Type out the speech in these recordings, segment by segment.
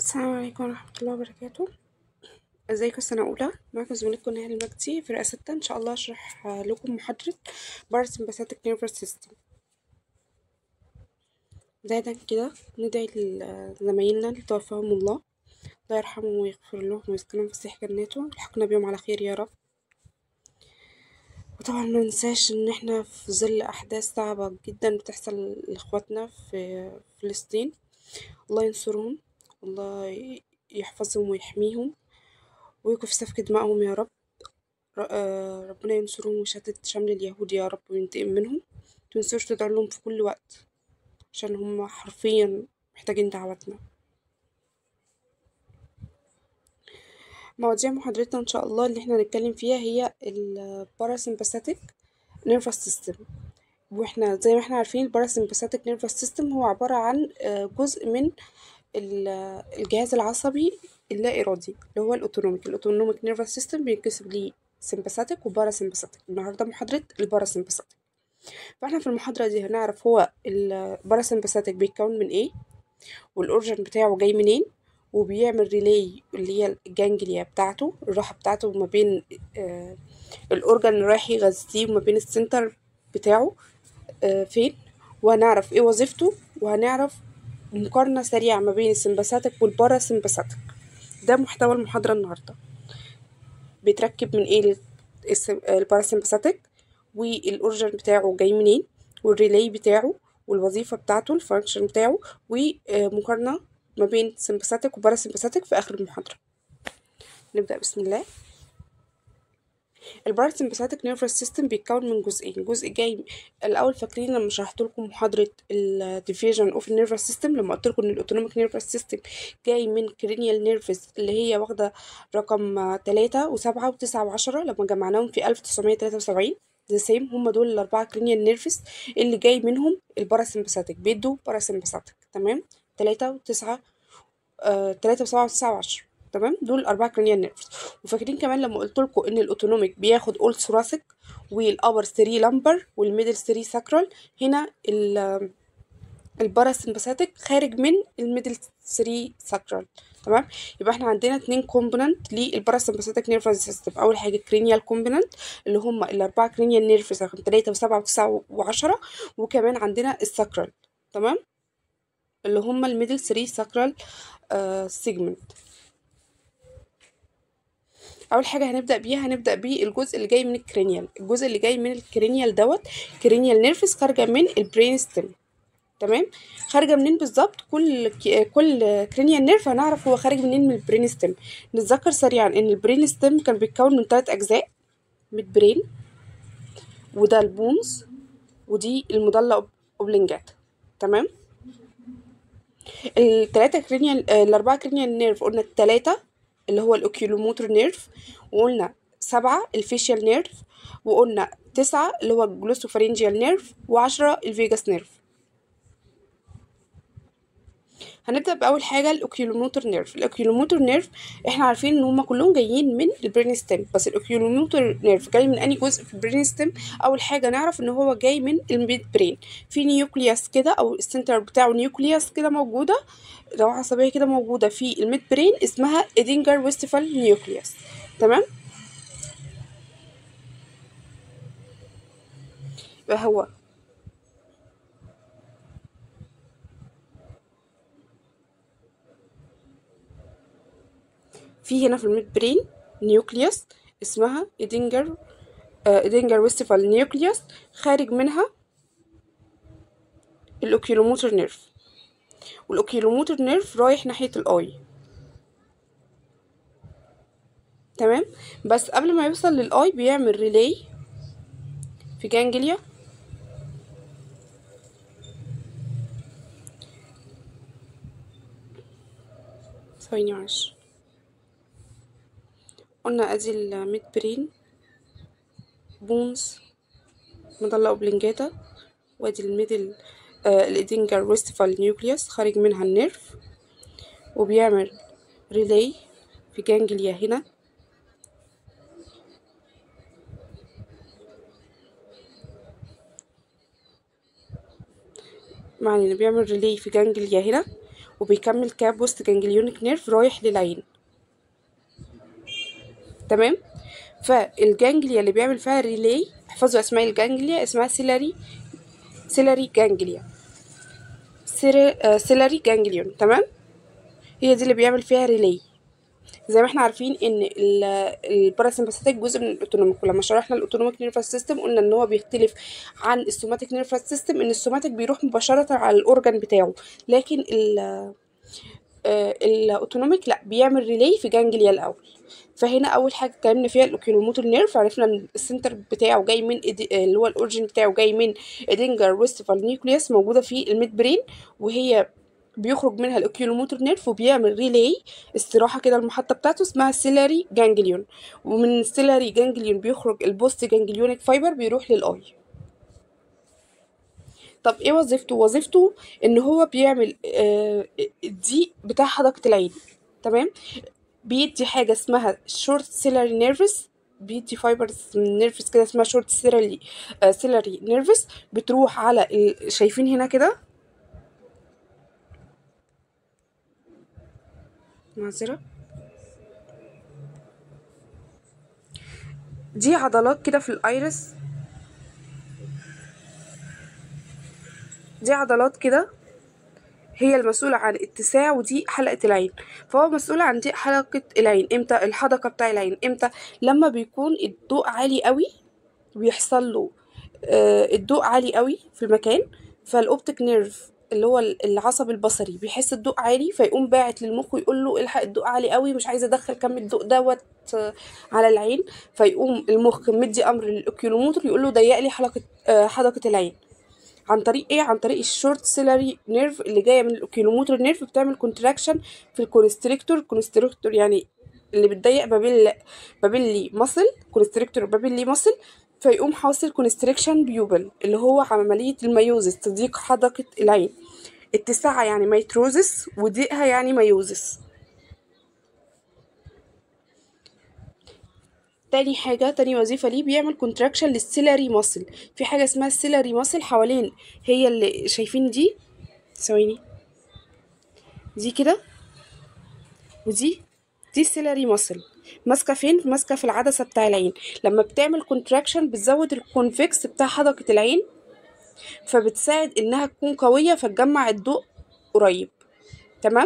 السلام عليكم ورحمة الله وبركاته ازيكم سنة أولى معكم زميلتكم نهال المجدي فرقة ستة إن شاء الله أشرح لكم محاضرة Parasympathetic Nervous System بداية كده ندعي لزمايلنا اللي توفاهم الله الله يرحمهم ويغفر لهم ويسكنهم في صحيح جناته ويلحقنا بيهم على خير يا رب وطبعا ما ننساش ان احنا في ظل احداث صعبة جدا بتحصل لاخواتنا في فلسطين الله ينصرهم والله يحفظهم ويحميهم ويوقف سفك دمائهم يا رب ربنا ينصرهم ويشتت شمل اليهود يا رب وينتقم منهم متنسوش تدعوا لهم في كل وقت عشان هم حرفيا محتاجين دعوتنا مواضيع محاضرتنا ان شاء الله اللي احنا هنتكلم فيها هي الباراسمباثيك نيرفس سيستم واحنا زي ما احنا عارفين الباراسمباثيك نيرفس سيستم هو عبارة عن جزء من الجهاز العصبي اللا إرادي اللي هو الأوتونوميك الأوتونوميك نيرفس سيستم بينقسم ليه سمباثيك وباراسمباثيك النهارده محاضرة الباراسمباثيك فاحنا في المحاضرة دي هنعرف هو الباراسمباثيك بيتكون من ايه والأورجن بتاعه جاي منين وبيعمل ريلي اللي هي الجانجليا بتاعته الراحة بتاعته ما بين آه الأورجن اللي رايح يغذيه وما بين السنتر بتاعه آه فين وهنعرف ايه وظيفته وهنعرف مقارنة سريعة ما بين السمباثيك والباراسمباثيك ده محتوى المحاضرة النهاردة بيتركب من ايه الباراسمباثيك والأورجن بتاعه جاي منين والريلي بتاعه والوظيفة بتاعته الفانكشن بتاعه ومقارنة ما بين سمباثيك وباراسمباثيك في آخر المحاضرة نبدأ بسم الله الباراسمباثيك نيرفس سيستم بيتكون من جزئين جزء جاي الاول فاكرين لما شرحت لكم محاضره الديفيجن اوف النيرفس سيستم لما قلت لكم ان الاوتونوميك نيرفس سيستم جاي من كرينيال نيرفس اللي هي واخده رقم تلاتة وسبعة وتسعة وعشرة لما جمعناهم في ألف تسعمية تلاتة وسبعين ذا سيم هم دول الأربعة كرينيال نيرفس اللي جاي منهم الباراسمباثيك بيدوا باراسمباثيك تمام تلاتة وتسعة آه تلاتة وسبعة وتسعة وعشرة تمام دول الاربعه كرينيال نيرفز وفاكرين كمان لما قلت لكم ان الاوتونوميك بياخد اول ثوراسيك والابر 3 لامبر والميدل 3 ساكرال هنا الباراسمباثيك خارج من الميدل 3 ساكرال تمام يبقى احنا عندنا اتنين كومبوننت للباراسمباثيك نيرفز سيستم اول حاجه كرينيال كومبوننت اللي هم الاربعه كرينيال نيرفز رقم 3 و7 و9 و10 وكمان عندنا الساكرال تمام اللي هم الميدل 3 ساكرال سيجمنت اول حاجه هنبدا بيها هنبدا بالجزء اللي جاي من الكرينيال الجزء اللي جاي من الكرينيال دوت كرينيال نيرفس خارجه من البرين ستيم تمام خارجه منين بالظبط كل كل كرينيال نيرف هنعرف هو خارج منين من البرين ستيم نتذكر سريعا ان البرين ستيم كان بيتكون من ثلاث اجزاء ميد برين وده البونز ودي المضله اوبلنجات تمام الثلاثه كرينيال الاربعه كرينيال نيرف قلنا الثلاثه اللي هو الاوكيولوموتور نيرف وقلنا سبعة الفيشيال نيرف وقلنا تسعة اللي هو الجلوسوفارينجيال نيرف وعشرة الفيجاس نيرف هنبدأ بأول حاجة الأوكيولوموتور نيرف الأوكيولوموتور نيرف احنا عارفين ان هما كلهم جايين من البرين ستيم بس الأوكيولوموتور نيرف جاي من أي جزء في البرين ستيم أول حاجة نعرف ان هو جاي من الميد برين في نيوكليوس كده أو السنتر بتاعه نيوكليوس كده موجودة روعة عصبية كده موجودة في الميد برين اسمها إدينجر ويستفال نيوكليوس تمام يبقى هو في هنا في الميد برين نيوكليوس اسمها إدينجر آه إدينجر ويستفال نيوكليوس خارج منها الأوكيلوموتور نيرف والأوكيلوموتور نيرف رايح ناحية الآي تمام بس قبل ما يوصل للآي بيعمل ريلي في جانجليا ثواني معلش قلنا ادي الميد برين بونز مضلة اوبلنجاتا وادي الميدل آه الادينجر ويستفال نيوكليوس خارج منها النيرف وبيعمل ريلي في جانجليا هنا معنى انه بيعمل ريلي في جانجليا هنا وبيكمل كبوست جانجليونيك نيرف رايح للعين تمام فالجانجليا اللي بيعمل فيها ريلي احفظوا اسماء الجانجليا اسمها سيلاري سيلاري جانجليا سيلاري جانجليون تمام هي دي اللي بيعمل فيها ريلي زي ما احنا عارفين ان الباراسمباثيك جزء من الاوتونوميك ولما شرحنا الاوتونوميك نيرفس سيستم قلنا ان هو بيختلف عن السوماتيك نيرفس سيستم ان السوماتيك بيروح مباشره على الاورجان بتاعه لكن ال الاوتونوميك لا بيعمل ريلي في جانجليا الاول فهنا اول حاجه اتكلمنا فيها الاوكيلوموتور نيرف عرفنا ان السنتر بتاعه جاي من اللي هو الاوريجين بتاعه جاي من ادينجر ويستفال نيوكليوس موجوده في الميد برين وهي بيخرج منها الاوكيلوموتور نيرف وبيعمل ريلي استراحه كده المحطه بتاعته اسمها السيلاري جانجليون ومن السيلاري جانجليون بيخرج البوست جانجليونيك فايبر بيروح للاي طب ايه وظيفته وظيفته ان هو بيعمل آه دي بتاع حدقه العين تمام بيدي حاجه اسمها شورت سيلاري نيرفس بيدي فايبرز من نيرفس كده اسمها شورت سيلاري آه سيلاري نيرفس بتروح على ال... شايفين هنا كده معذرة دي عضلات كده في الايرس دي عضلات كده هي المسؤولة عن اتساع ودي حلقة العين فهو مسؤول عن دي حلقة العين امتى الحدقة بتاع العين امتى لما بيكون الضوء عالي قوي بيحصل له آه الضوء عالي قوي في المكان فالاوبتيك نيرف اللي هو العصب البصري بيحس الضوء عالي فيقوم باعت للمخ ويقول له الحق الضوء عالي قوي مش عايزه ادخل كم الضوء دوت على العين فيقوم المخ مدي امر للاوكيولوموتر يقول له ضيق لي حلقه آه حدقه العين عن طريق ايه عن طريق الشورت سيلاري نيرف اللي جايه من الاوكيولوموتر نيرف بتعمل كونتراكشن في الكونستريكتور كونستريكتور يعني اللي بتضيق بابيل بابيلي ماسل كونستريكتور بابيلي ماسل فيقوم حاصل كونستريكشن بيوبل اللي هو عملية الميوزس تضييق حدقة العين اتساعها يعني ميتروزس وضيقها يعني ميوزس تاني حاجة تاني وظيفة ليه بيعمل كونتراكشن للسيلاري ماسل في حاجة اسمها السيلاري ماسل حوالين هي اللي شايفين دي ثواني دي كده ودي دي السيلاري ماسل ماسكه فين ماسكه في العدسه بتاع العين لما بتعمل كونتراكشن بتزود الكونفكس بتاع حدقه العين فبتساعد انها تكون قويه فتجمع الضوء قريب تمام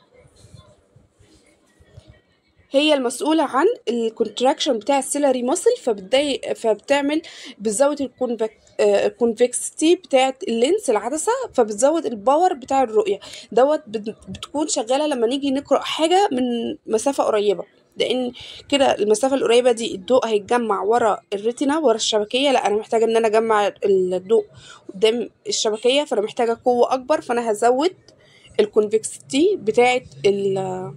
هي المسؤولة عن الكونتراكشن بتاع السيلاري ماسل فبتضايق فبتعمل بتزود الكونفكستي بتاعت اللينس العدسة فبتزود الباور بتاع الرؤية دوت بتكون شغالة لما نيجي نقرأ حاجة من مسافة قريبة لان كده المسافه القريبه دي الضوء هيتجمع ورا الريتنا ورا الشبكيه لا انا محتاجه ان انا اجمع الضوء قدام الشبكيه فانا محتاجه قوه اكبر فانا هزود الكونفكستي بتاعه ال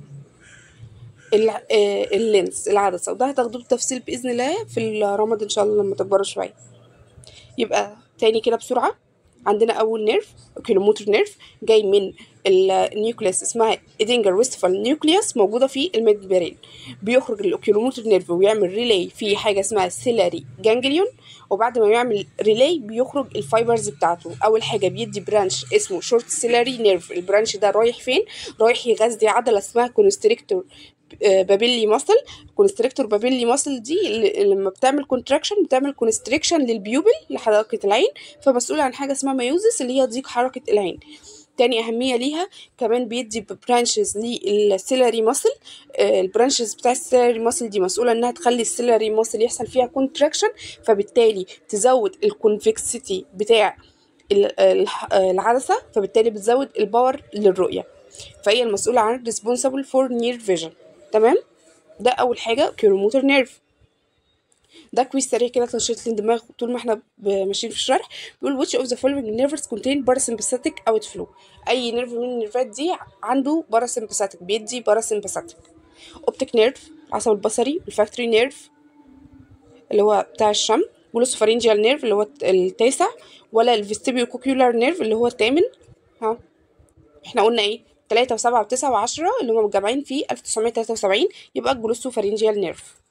اللينس العدسه وده هتاخدوه بالتفصيل باذن الله في الرمد ان شاء الله لما تكبروا شويه يبقى تاني كده بسرعه عندنا اول نيرف اوكيلوموتر نيرف جاي من النيوكليس اسمها ادينجر ويستفال نيوكليوس موجوده في الميد برين بيخرج الاوكيلوموتر نيرف ويعمل ريلاي في حاجه اسمها سيلاري جانجليون وبعد ما يعمل ريلاي بيخرج الفايبرز بتاعته اول حاجه بيدي برانش اسمه شورت سيلاري نيرف البرانش ده رايح فين رايح يغذي عضله اسمها كونستريكتور بابيلي ماسل كونستريكتور بابيلي ماسل دي لما بتعمل كونتراكشن بتعمل كونستريكشن للبيوبل لحركه العين فمسؤوله عن حاجه اسمها ميوزس اللي هي ضيق حركه العين تاني أهمية ليها كمان بيدي برانشز للسيلاري ماسل البرانشز بتاع السيلاري ماسل دي مسؤولة إنها تخلي السيلاري ماسل يحصل فيها كونتراكشن فبالتالي تزود الكونفكسيتي بتاع العدسة فبالتالي بتزود الباور للرؤية فهي المسؤولة عن responsible for near vision تمام ده أول حاجة كيلومتر نيرف ده كويس سريع كده تنشيط للدماغ طول ما احنا ماشيين في الشرح بيقول which of the following nerves contain parasympathetic outflow اي نيرف من النيرفات دي عنده parasympathetic بيدي parasympathetic optic nerve العصب البصري الفاكتوري نيرف اللي هو بتاع الشم والسوفارينجيال نيرف اللي هو التاسع ولا الفيستيبيو كوكيولار نيرف اللي هو الثامن ها احنا قلنا ايه تلاتة وسبعة وتسعة وعشرة اللي هما متجمعين في ألف تسعمية تلاتة وسبعين يبقى الجلوسوفارينجيال نيرف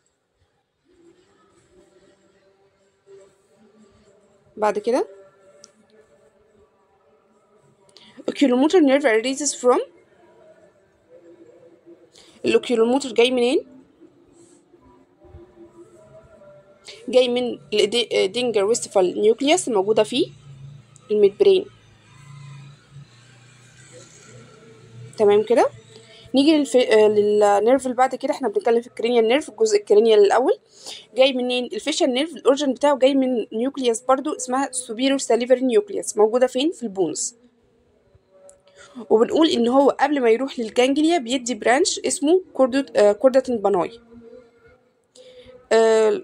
بعد كده oculomotor nerve arises from الاوكيولوموتر جاي منين جاي من الدينجر ويستفال نيوكليوس الموجودة في الميدبرين تمام كده نيجي للف... للنيرف اللي بعد كده احنا بنتكلم في الكرينيال نيرف الجزء الكرينيال الاول جاي منين الفيشال نيرف الاوريجن بتاعه جاي من نيوكليوس برضو اسمها سوبيريور ساليفري نيوكليوس موجوده فين في البونز وبنقول ان هو قبل ما يروح للجانجليا بيدي برانش اسمه كوردة آه كوردة باناي آه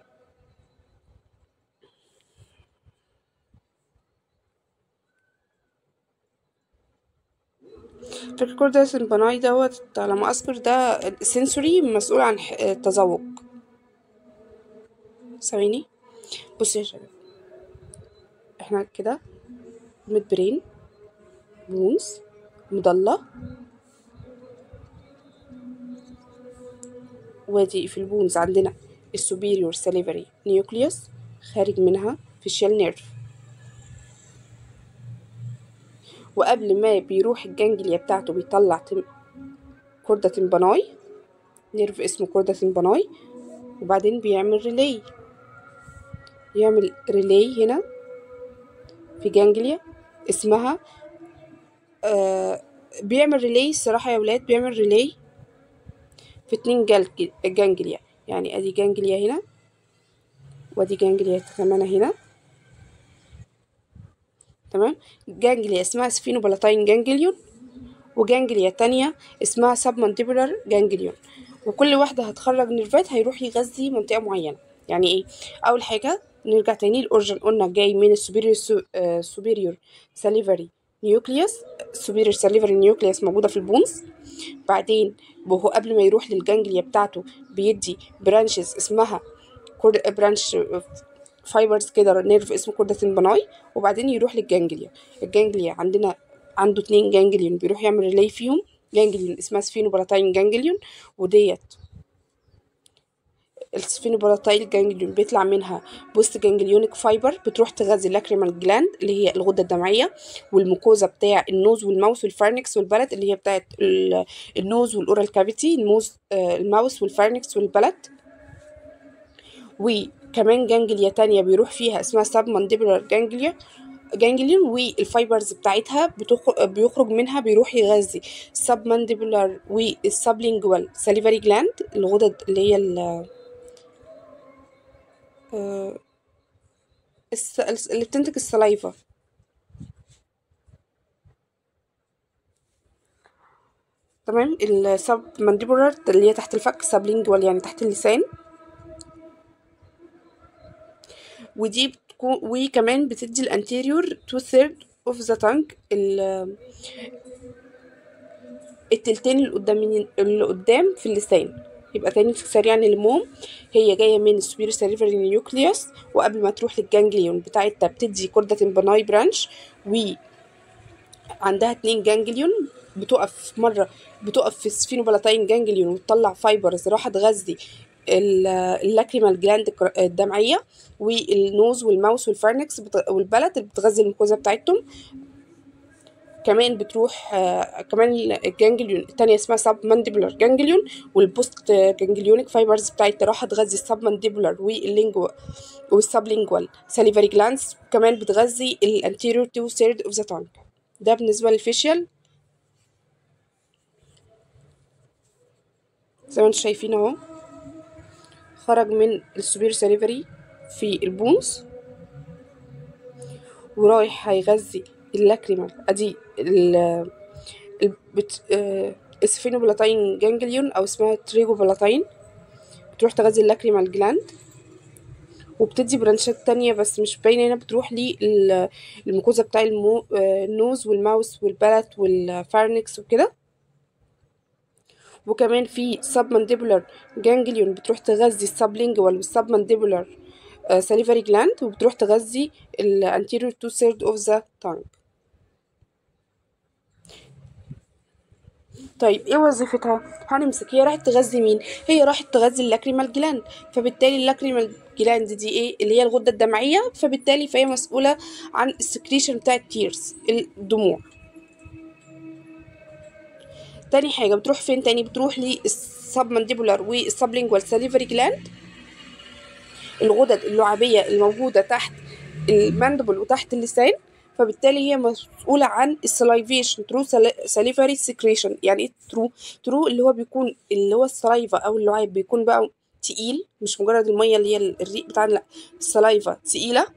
فكرة كوردة باناي دوت على ما أذكر ده السنسوري مسؤول عن التذوق ثواني بصي يا شباب احنا كده ميد برين بونز مضلة وادي في البونز عندنا السوبيريور ساليفري نيوكليوس خارج منها فيشيال نيرف وقبل ما بيروح الجانجليا بتاعته بيطلع تم... كوردة تمباناي نيرف اسمه كوردة تمباناي وبعدين بيعمل ريلي يعمل ريلي هنا في جانجليا اسمها آه بيعمل ريلي الصراحة يا ولاد بيعمل ريلي في اتنين جانجليا يعني ادي جانجليا هنا وادي جانجليا كمان هنا تمام جانجليا اسمها سفينوبلاتاين جانجليون وجانجليا تانية اسمها سبمانتيبولار جانجليون وكل واحدة هتخرج نيرفات هيروح يغذي منطقة معينة يعني ايه أول حاجة نرجع تاني الأورجن قلنا جاي من السوبيريور سوبيريور ساليفري نيوكليوس السوبيريور ساليفري نيوكليوس موجودة في البونز بعدين وهو قبل ما يروح للجانجليا بتاعته بيدي برانشز اسمها برانش فايبرز كده نيرف اسمه كوردة باناي وبعدين يروح للجانجليا الجانجليا عندنا عنده اتنين جانجليون بيروح يعمل ريلي فيهم جانجليون اسمها سفينوبلاتاين جانجليون وديت السفينوبلاتاين جانجليون بيطلع منها بوست جانجليونيك فايبر بتروح تغذي اللاكريمال جلاند اللي هي الغده الدمعيه والميكوزا بتاع النوز والماوس والفارنكس والبلد اللي هي بتاعت النوز والاورال كافيتي الموز الماوس والفارنكس والبلد وكمان جانجليا تانية بيروح فيها اسمها سب مانديبولار جانجليا جانجليون والفايبرز بتاعتها بيخرج منها بيروح يغذي السب مانديبولار والسبلينجوال ساليفري جلاند الغدد اللي هي ال اللي بتنتج السلايفا تمام السب مانديبولار اللي هي تحت الفك سبلينجوال يعني تحت اللسان ودي بتكون وكمان بتدي الانتيريور تو ثيرد اوف ذا تانك التلتين اللي قدام اللي قدام في اللسان يبقى تاني سريعا نلمهم هي جاية من السوبيريور سيريفري نيوكليوس وقبل ما تروح للجانجليون بتاعتها بتدي كوردة باناي برانش و عندها اتنين جانجليون بتقف مرة بتقف في السفينوبلاتاين جانجليون وتطلع فايبرز راح تغذي اللاكريمال جلاند الدمعية والنوز والماوس والفارنكس والبلد اللي بتغذي الميكوزا بتاعتهم كمان بتروح آه كمان الجانجليون التانية اسمها سب مانديبولار جانجليون والبوست جانجليونيك فايبرز بتاعتها راح تغذي السب مانديبولار واللينجو والسبلينجوال ساليفري جلانس كمان بتغذي الانتيريور تو ثيرد اوف ذا تانك ده بالنسبة للفيشيال زي ما انتم شايفين اهو خرج من السوبير ساليفري في البونز ورايح هيغذي اللاكريمال ادي ال بت... السفينوبلاتاين جانجليون او اسمها تريجوبلاتاين بتروح تغذي اللاكريمال جلاند وبتدي برانشات تانية بس مش باينة هنا بتروح للميكوزا بتاع المو... النوز والماوس والبلت والفارنكس وكده وكمان في سب مانديبولار جانجليون بتروح تغذي السبلينجوال والسب مانديبولار ساليفري جلاند وبتروح تغذي الانتيريور تو ثيرد اوف ذا تانج طيب ايه وظيفتها هنمسك هي راحت تغذي مين هي راحت تغذي اللاكريمال جلاند فبالتالي اللاكريمال جلاند دي ايه اللي هي الغده الدمعيه فبالتالي فهي مسؤوله عن السكريشن بتاع التيرز الدموع تاني حاجة بتروح فين تاني بتروح للسبمنديبولار والسبلينجوال ساليفري جلاند الغدد اللعابية الموجودة تحت الماندبل وتحت اللسان فبالتالي هي مسؤولة عن السلايفيشن ترو ساليفري سكريشن يعني ايه ترو ترو اللي هو بيكون اللي هو السلايفا او اللعاب بيكون بقى تقيل مش مجرد المية اللي هي الريق بتاعنا لا السلايفا تقيلة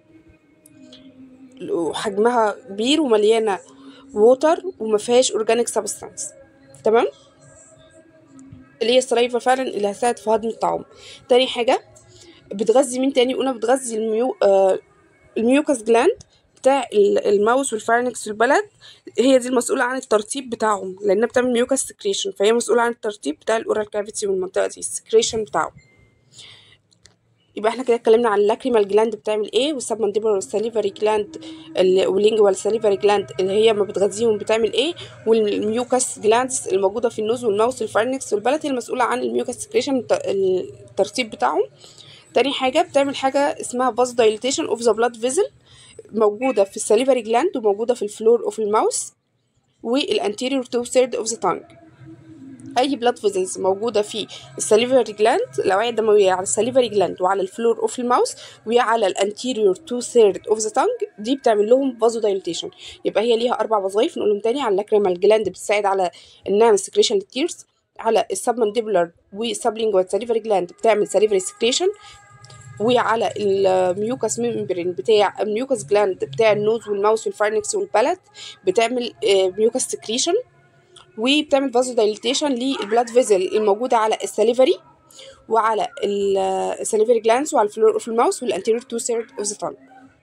وحجمها كبير ومليانة ووتر وما فيهاش اورجانيك سبستانس تمام اللي هي السلايفا فعلا اللي هتساعد في هضم الطعام تاني حاجة بتغذي مين تاني قلنا بتغذي الميو آه الميوكاس جلاند بتاع الماوس والفارنكس والبلد هي دي المسؤولة عن الترطيب بتاعهم لأنها بتعمل ميوكاس سكريشن فهي مسؤولة عن الترطيب بتاع الأورال كافيتي والمنطقة دي السكريشن بتاعه يبقى احنا كده اتكلمنا عن اللاكريمال جلاند بتعمل ايه والسبمنديبولار والساليفري جلاند واللينجوال ساليفري جلاند اللي هي ما بتغذيهم بتعمل ايه والميوكاس جلاندز الموجوده في النوز والماوس والفارنكس والبلد هي المسؤوله عن الميوكاس سكريشن الترطيب بتاعهم تاني حاجه بتعمل حاجه اسمها باز دايليتيشن اوف ذا بلاد فيزل موجوده في الساليفري جلاند وموجوده في الفلور اوف الماوس والانتيريور تو ثيرد اوف ذا تانج اي بلاد فيزلز موجوده في الساليفري جلاند الاوعيه الدمويه على الساليفري جلاند وعلى الفلور اوف الماوس وعلى الانتيريور تو ثيرد اوف ذا تانج دي بتعمل لهم فازو دايليتيشن يبقى هي ليها اربع وظائف نقولهم تاني على اللاكريمال جلاند بتساعد على انها سكريشن للتيرز على السبمنديبولار والسبلينجوال ساليفري جلاند بتعمل ساليفري سكريشن وعلى الميوكاس ميمبرين بتاع الميوكاس جلاند بتاع النوز والماوس والفارنكس والبالت بتعمل ميوكاس سكريشن وبتعمل فازو دايليتيشن للبلاد فيزل الموجودة على الساليفري وعلى الساليفري جلانس وعلى الفلور اوف الماوس والانتيريور تو ثيرد اوف ذا تانج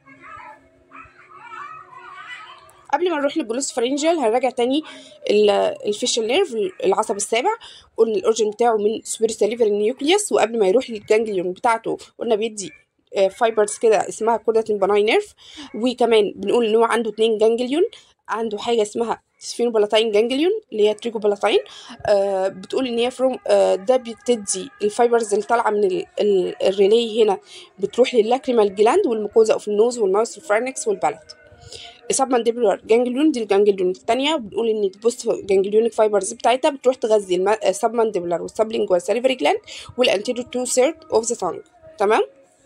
قبل ما نروح للجلوس فرنجل هنراجع تاني الفيشل نيرف العصب السابع قلنا الاورجن بتاعه من سوبر ساليفري نيوكليوس وقبل ما يروح للجانجليون بتاعته قلنا بيدي فايبرز كده اسمها كوردة البناي نيرف وكمان بنقول ان هو عنده اتنين جانجليون عنده حاجه اسمها سفينوبلاتين جانجليون اللي هي تريجوبلاتين آه بتقول ان هي فروم آه ده بتدي الفايبرز اللي طالعه من ال ال الريلي هنا بتروح للاكريمال جلاند والميكوزا اوف النوز والماوس والفرنكس والبلت السبمنديبولار جانجليون دي الجانجليون الثانيه بنقول ان البوست جانجليونيك فايبرز بتاعتها بتروح تغذي السبمنديبولار والسبلينجوال ساليفري جلاند والانتيريور تو ثيرد اوف ذا تانج تمام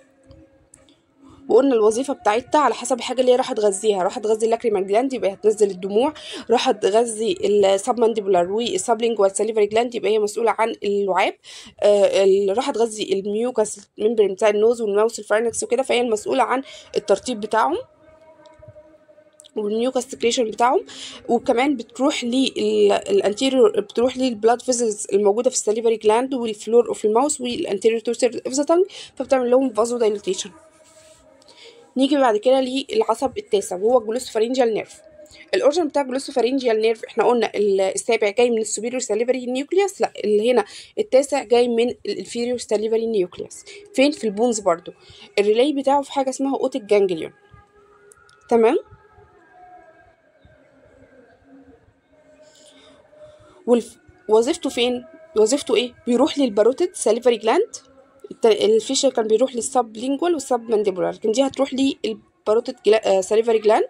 وقلنا الوظيفه بتاعتها على حسب الحاجه اللي هي راح تغذيها راح تغذي اللاكريمال جلاند يبقى هتنزل الدموع راح تغذي السبمنديبولار والسبلينجوال ساليفري جلاند يبقى هي مسؤوله عن اللعاب آه راح تغذي الميوكاس ممبرين بتاع النوز والماوس الفارنكس وكده فهي المسؤوله عن الترطيب بتاعهم والميوكاس سكريشن بتاعهم وكمان بتروح للانتيريور بتروح للبلاد فيزلز الموجوده في الساليفري جلاند والفلور اوف الماوس والانتيريور تو ثيرد اوف ذا تانج فبتعمل لهم فازو دايليتيشن نيجي بعد كده للعصب التاسع وهو الجلوسوفارينجيال نيرف الاورجن بتاع الجلوسوفارينجيال نيرف احنا قلنا السابع جاي من السوبيريور ساليفري نيوكليوس لا اللي هنا التاسع جاي من الانفيريور ساليفري نيوكليوس فين في البونز برضو الريلي بتاعه في حاجه اسمها اوتيك جانجليون تمام وظيفته فين وظيفته ايه بيروح للباروتيد ساليفري جلاند الفيشر كان بيروح للسب لينجوال والسب مانديبولار لكن دي هتروح للباروتيد جلا... آه ساليفري جلاند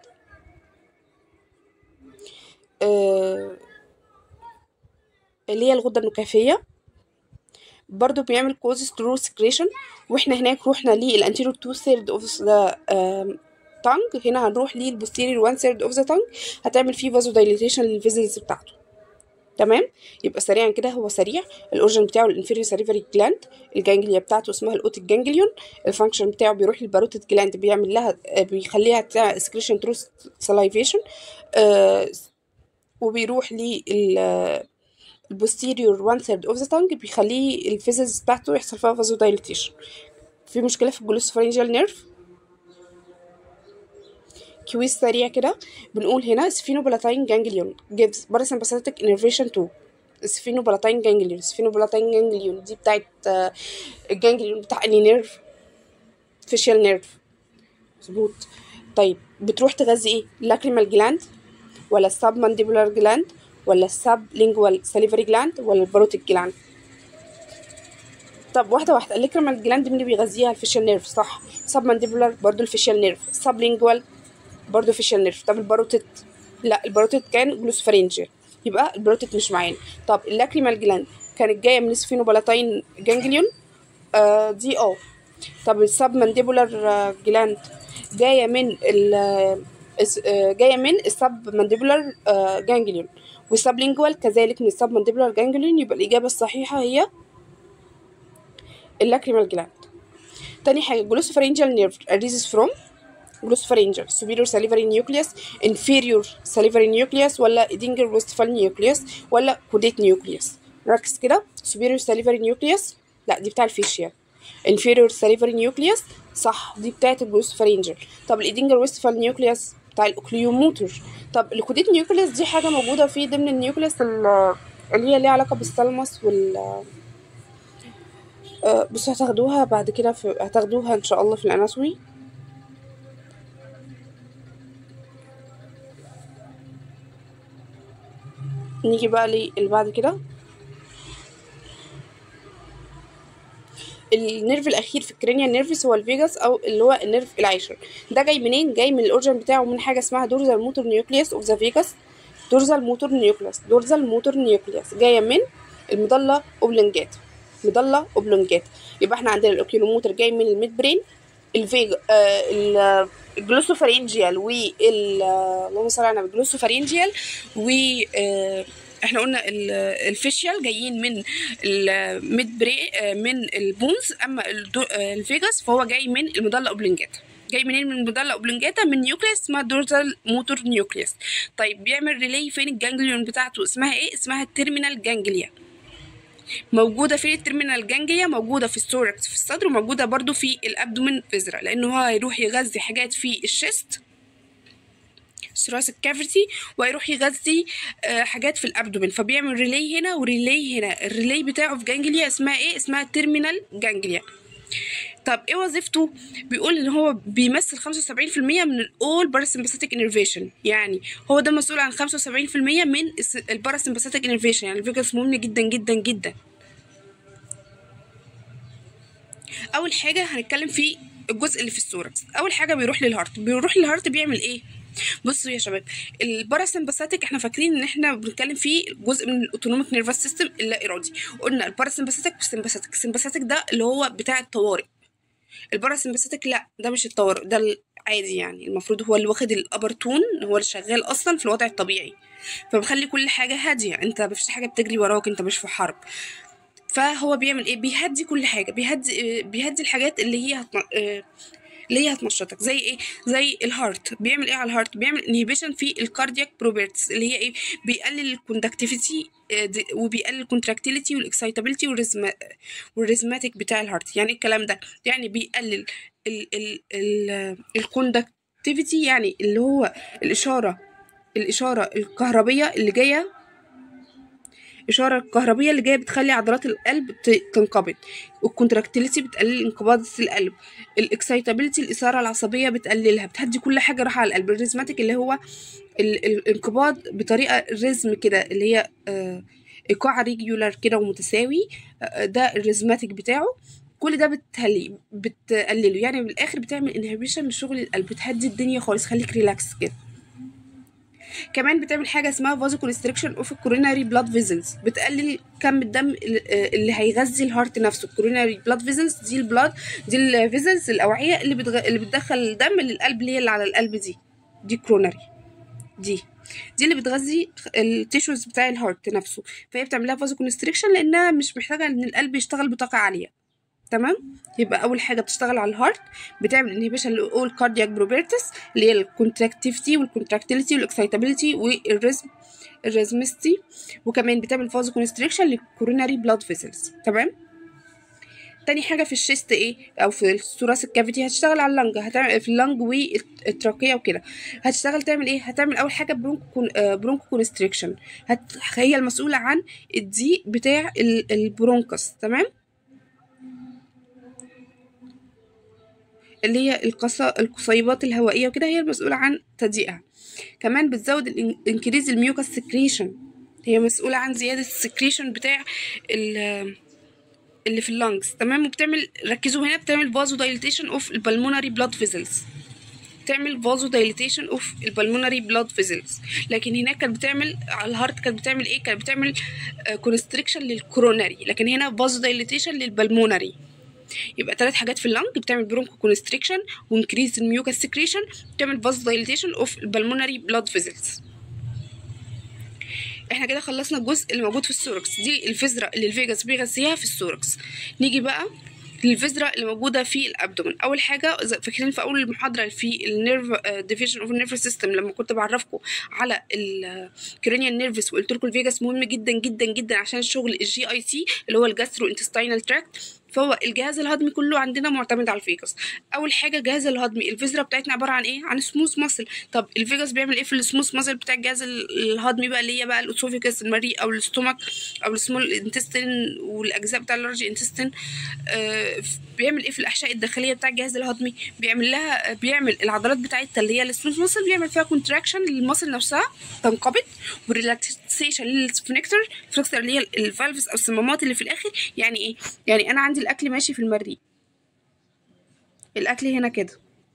آه اللي هي الغدة النكافية برضو بيعمل كوزز ترو سكريشن واحنا هناك روحنا للانتيريور تو ثيرد اوف ذا تانج هنا هنروح للبوستيريور وان ثيرد اوف ذا تانج هتعمل فيه فازو دايليتيشن للفيزلز بتاعته تمام يبقى سريعا كده هو سريع الاورجن بتاعه الانفيريور ساليفري جلاند الجانجليا بتاعته اسمها الاوتيك جانجليون الفانكشن بتاعه بيروح للباروتيد جلاند بيعمل لها بيخليها تعمل سكريشن ترو سلايفيشن آه وبيروح لل البوستيريور وان ثيرد اوف ذا تانج بيخليه الفيزز بتاعته يحصل فيها فازو دايليتيشن في مشكله في الجلوسوفارينجيال نيرف كويس سريع كده بنقول هنا سفينوبلاتين جانجليون gives parasympathetic innervation to سفينوبلاتين جانجليون سفينوبلاتين جانجليون دي بتاعت الجانجليون بتاع اني نيرف فيشيال نيرف مظبوط طيب بتروح تغذي ايه لاكريمال جلاند ولا السب مانديبولار جلاند ولا السب لينجوال ساليفري جلاند ولا البروتيك جلاند طب واحده واحده اللاكريمال جلاند مين اللي بيغذيها الفيشيال نيرف صح سب مانديبولار برضو الفيشيال نيرف سب لينجوال برضو فيشيال نيرف طب الباروتيد لا الباروتيد كان جلوسفرينجيال يبقى البروتيك مش معانا طب اللاكريمال جلاند كانت جايه من السفينوبالاتين جانجليون آه دي اه طب السب مانديبولار جلاند جايه من ال الس- آه، جايه من السب مانديبولار جانجليون والسبلينجوال كذلك من السب مانديبولار جانجليون يبقى الاجابه الصحيحه هي اللاكريمال جلاند تاني حاجه جلوسوفارينجال نيرف arises from جلوسوفارينجال superior salivary nucleus inferior salivary nucleus ولا ادينجر ويستفال nucleus ولا كوديت nucleus ركز كده superior salivary nucleus لا دي بتاع الفيشيال inferior salivary nucleus صح دي بتاعت الجلوسوفارينجال طب الادينجر ويستفال nucleus بتاع الاوكليوموتور طب الكوديت نيوكليوس دي حاجه موجوده في ضمن النيوكليوس ال- اللي هي ليها علاقه بالثالموس وال آه، بصوا هتاخدوها بعد كده في هتاخدوها ان شاء الله في الاناتومي نيجي بقى للي بعد كده النيرف الاخير في الكرينيال نيرفس هو الفيجاس او اللي هو النيرف العاشر ده جاي منين جاي من الاورجن بتاعه من حاجه اسمها دورزال موتور نيوكليوس اوف ذا فيجاس دورزال موتور نيوكليوس دورزال موتور نيوكليوس جايه من المضله اوبلونجات مضله اوبلونجات يبقى احنا عندنا الاوكيلوموتر جاي من الميد برين الفيج آه ال- الجلوسوفارينجيال وال آه، اللهم صل على النبي الجلوسوفارينجيال و آه، احنا قلنا ال- الفيشيال جايين من الميد بري آه، من البونز اما الدو- آه، الفيجاس فهو جاي من المضله اوبلونجاتا جاي منين من المضله اوبلونجاتا من نيوكليس اسمها دورزال موتور نيوكليس طيب بيعمل ريلي فين الجانجليون بتاعته اسمها ايه اسمها التيرمينال جانجليا موجوده في الترمينال جانجليا موجوده في الثوركس في الصدر وموجوده برضو في الابدومين فيزرا لانه هو هيروح يغذي حاجات في الشيست ثراسك كافيتي وهيروح يغذي آه، حاجات في الابدومين فبيعمل ريلي هنا وريلي هنا الريلي بتاعه في جانجليا اسمها ايه اسمها تيرمينال جانجليا طب ايه وظيفته بيقول ان هو بيمثل 75% من الاول باراسمباثيك انرفيشن يعني هو ده مسؤول عن 75% من الباراسمباثيك انرفيشن يعني الفيجاس مهم جدا جدا جدا اول حاجه هنتكلم في الجزء اللي في الثوركس اول حاجه بيروح للهارت بيروح للهارت بيعمل ايه بصوا يا شباب الباراسمباثيك احنا فاكرين ان احنا بنتكلم فيه جزء من الاوتونوميك نيرفس سيستم اللا ارادي قلنا الباراسمباثيك والسمباثيك السمباثيك ده اللي هو بتاع الطوارئ الباراسمباثيك لا ده مش الطوارئ ده العادي يعني المفروض هو اللي واخد الابر تون هو اللي شغال اصلا في الوضع الطبيعي فبخلي كل حاجه هاديه انت مفيش حاجه بتجري وراك انت مش في حرب فهو بيعمل ايه بيهدي كل حاجه بيهدي بيهدي الحاجات اللي هي هتن... آه، اللي هي هتنشطك زي ايه زي الهارت بيعمل ايه على الهارت بيعمل انهيبيشن في الكاردياك بروبرتس اللي هي ايه بيقلل الكوندكتيفيتي وبيقلل الكونتراكتيليتي والاكسايتابيلتي والريزما والريزماتيك بتاع الهارت يعني إيه الكلام ده يعني بيقلل ال ال ال الكوندكتيفيتي يعني اللي هو الاشاره الاشاره الكهربيه اللي جايه الإشارة الكهربية اللي جاية بتخلي عضلات القلب ت- تنقبض والكونتراكتيليتي بتقلل انقباض القلب الاكسايتابيلتي الإثارة العصبية بتقللها بتهدي كل حاجة رايحة على القلب الريزماتيك اللي هو ال- ال- الانقباض بطريقة ريزم كده اللي هي آه، ايقاع ريجولار كده ومتساوي آه، ده الريزماتيك بتاعه كل ده بتهلي بتقلله يعني بالاخر بتعمل انهبيشن لشغل القلب بتهدي الدنيا خالص خليك ريلاكس كده كمان بتعمل حاجه اسمها فازو كونستريكشن اوف الكوروناري بلاد فيزلز بتقلل كم الدم ال- آه، اللي هيغذي الهارت نفسه الكوروناري بلاد فيزلز دي البلاد دي الفيزلز الاوعيه اللي بتغ... اللي بتدخل الدم للقلب اللي هي اللي على القلب دي دي كوروناري دي دي اللي بتغذي التيشوز بتاع الهارت نفسه فهي بتعملها فازو كونستريكشن لانها مش محتاجه ان القلب يشتغل بطاقه عاليه تمام يبقى اول حاجه بتشتغل على الهارت بتعمل انهبيشن لاول كاردياك بروبرتس اللي هي الكونتراكتيفيتي والكونتراكتيليتي والاكسايتابيليتي والريزم الريزمستي وكمان بتعمل فازو كونستريكشن للكوروناري بلاد فيسلز تمام تاني حاجه في الشيست ايه او في الثوراسيك كافيتي هتشتغل على اللنج هتعمل في اللنج والتراكيه وكده هتشتغل تعمل ايه هتعمل اول حاجه برونكو برونكو كونستريكشن هت... هي المسؤوله عن الضيق بتاع ال- البرونكس تمام اللي هي القص... القصيبات الهوائيه وكده هي المسؤوله عن تضييقها كمان بتزود الانكريز الميوكس سكريشن هي مسؤوله عن زياده السكريشن بتاع ال- اللي في اللنجز تمام وبتعمل ركزوا هنا بتعمل فازو دايليتيشن اوف البلمونري بلاد فيزلز بتعمل فازو دايليتيشن اوف البلمونري بلاد فيزلز لكن هناك كانت بتعمل على الهارت كانت بتعمل ايه كانت بتعمل كونستريكشن للكوروناري لكن هنا فازو دايليتيشن للبلمونري يبقى ثلاث حاجات في اللنج بتعمل برونكو كونستريكشن وانكريز الميوكاس سكريشن بتعمل فازو دايليتيشن اوف البلمونري بلاد فيزلز احنا كده خلصنا الجزء اللي موجود في السوركس دي الفزرة اللي الفيجاس بيغذيها في السوركس نيجي بقى للفزرة اللي موجودة في الابدومن اول حاجة فاكرين في اول المحاضرة في النيرف ديفيجن اوف النيرف سيستم لما كنت بعرفكم على الكرينيال نيرفس وقلت لكم الفيجاس مهم جدا جدا جدا عشان الشغل الجي اي تي اللي هو الجاسترو انتستينال تراكت فهو الجهاز الهضمي كله عندنا معتمد على الفيجاس اول حاجه الجهاز الهضمي الفيزرا بتاعتنا عباره عن ايه عن سموث ماسل طب الفيجاس بيعمل ايه في السموث ماسل بتاع الجهاز الهضمي بقى اللي هي بقى الاسوفيجاس المريء او الاستومك او السمول انتستين والاجزاء بتاع اللارج انتستين آه بيعمل ايه في الاحشاء الداخليه بتاع الجهاز الهضمي بيعمل لها بيعمل العضلات بتاعتها اللي هي السموث ماسل بيعمل فيها كونتراكشن للماسل نفسها تنقبض وريلاكسيشن للسفنكتر السفنكتر اللي هي الفالفز او الصمامات اللي في الاخر يعني ايه يعني انا عندي الاكل ماشي في المريء الاكل هنا كده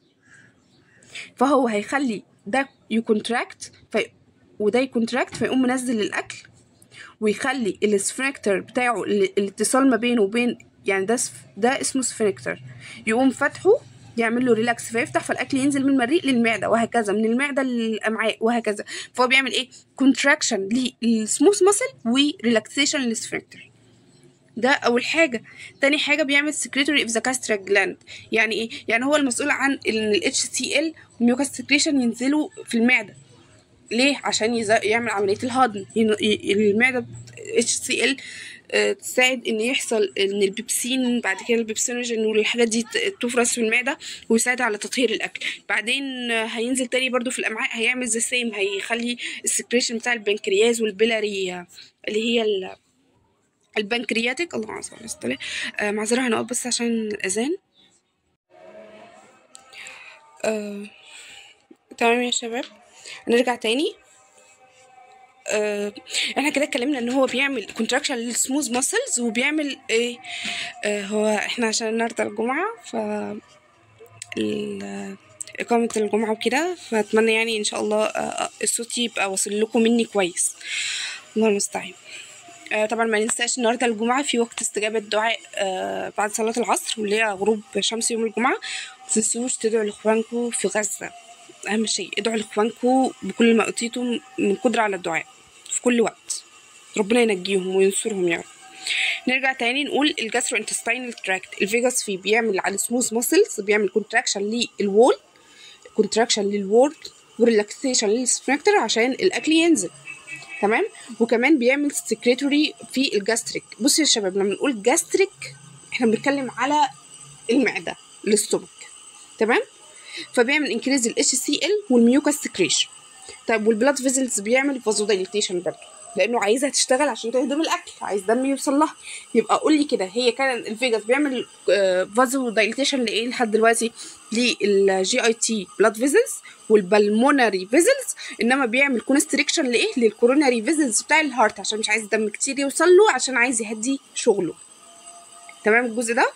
فهو هيخلي ده يكونتراكت في وده يكونتراكت فيقوم منزل الاكل ويخلي السفنكتر بتاعه الاتصال ما بينه وبين يعني ده ده اسمه سفنكتر يقوم فتحه يعمل له ريلاكس فيفتح فالاكل ينزل من المريء للمعده وهكذا من المعده للامعاء وهكذا فهو بيعمل ايه كونتراكشن للسموث ماسل وريلاكسيشن للسفنكتر ده اول حاجه تاني حاجه بيعمل سكريتوري اوف ذا كاسترا جلاند يعني ايه يعني هو المسؤول عن ان الاتش سي ال والميوكاس سكريشن ينزلوا في المعده ليه عشان يز... يعمل عمليه الهضم ين... ي... المعده اتش سي ال تساعد ان يحصل ان البيبسين بعد كده البيبسينوجين والحاجات دي تفرز في المعده ويساعد على تطهير الاكل بعدين هينزل تاني برضو في الامعاء هيعمل ذا سيم هيخلي السكريشن بتاع البنكرياز والبيلاري اللي هي ال... البنكرياتيك الله صل وسلم آه معذرة هنقف بس عشان الأذان آه تمام يا شباب نرجع تاني آه احنا كده اتكلمنا ان هو بيعمل كونتراكشن للسموث ماسلز وبيعمل ايه آه هو احنا عشان النهارده الجمعه ف إقامة الجمعة وكده فأتمنى يعني إن شاء الله آه الصوت يبقى واصل لكم مني كويس الله المستعان آه طبعا ما ننساش النهارده الجمعه في وقت استجابه دعاء آه بعد صلاه العصر واللي هي غروب شمس يوم الجمعه متنسوش تدعوا لاخوانكم في غزه اهم شيء ادعوا لاخوانكم بكل ما اوتيتم من قدره على الدعاء في كل وقت ربنا ينجيهم وينصرهم يا رب نرجع تاني نقول الجاسترو انتستينال تراكت الفيجاس فيه بيعمل على السموث ماسلز بيعمل كونتراكشن للوول كونتراكشن للوول وريلاكسيشن للسفنكتر عشان الاكل ينزل تمام وكمان بيعمل سكريتوري في الجاستريك بصوا يا شباب لما نقول جاستريك احنا بنتكلم على المعده الاستومك تمام فبيعمل انكريز الاتش سي ال والميوكاس سكريشن طيب والبلاد فيزلز بيعمل فازودايليتيشن برضه لانه عايزها تشتغل عشان تهضم الاكل عايز دم يوصل لها يبقى قول لي كده هي كان الفيجاس بيعمل فازو دايليتيشن لايه لحد دلوقتي للجي اي تي بلاد فيزلز والبلمونري فيزلز انما بيعمل كونستريكشن لايه للكوروناري فيزلز بتاع الهارت عشان مش عايز دم كتير يوصل له عشان عايز يهدي شغله تمام الجزء ده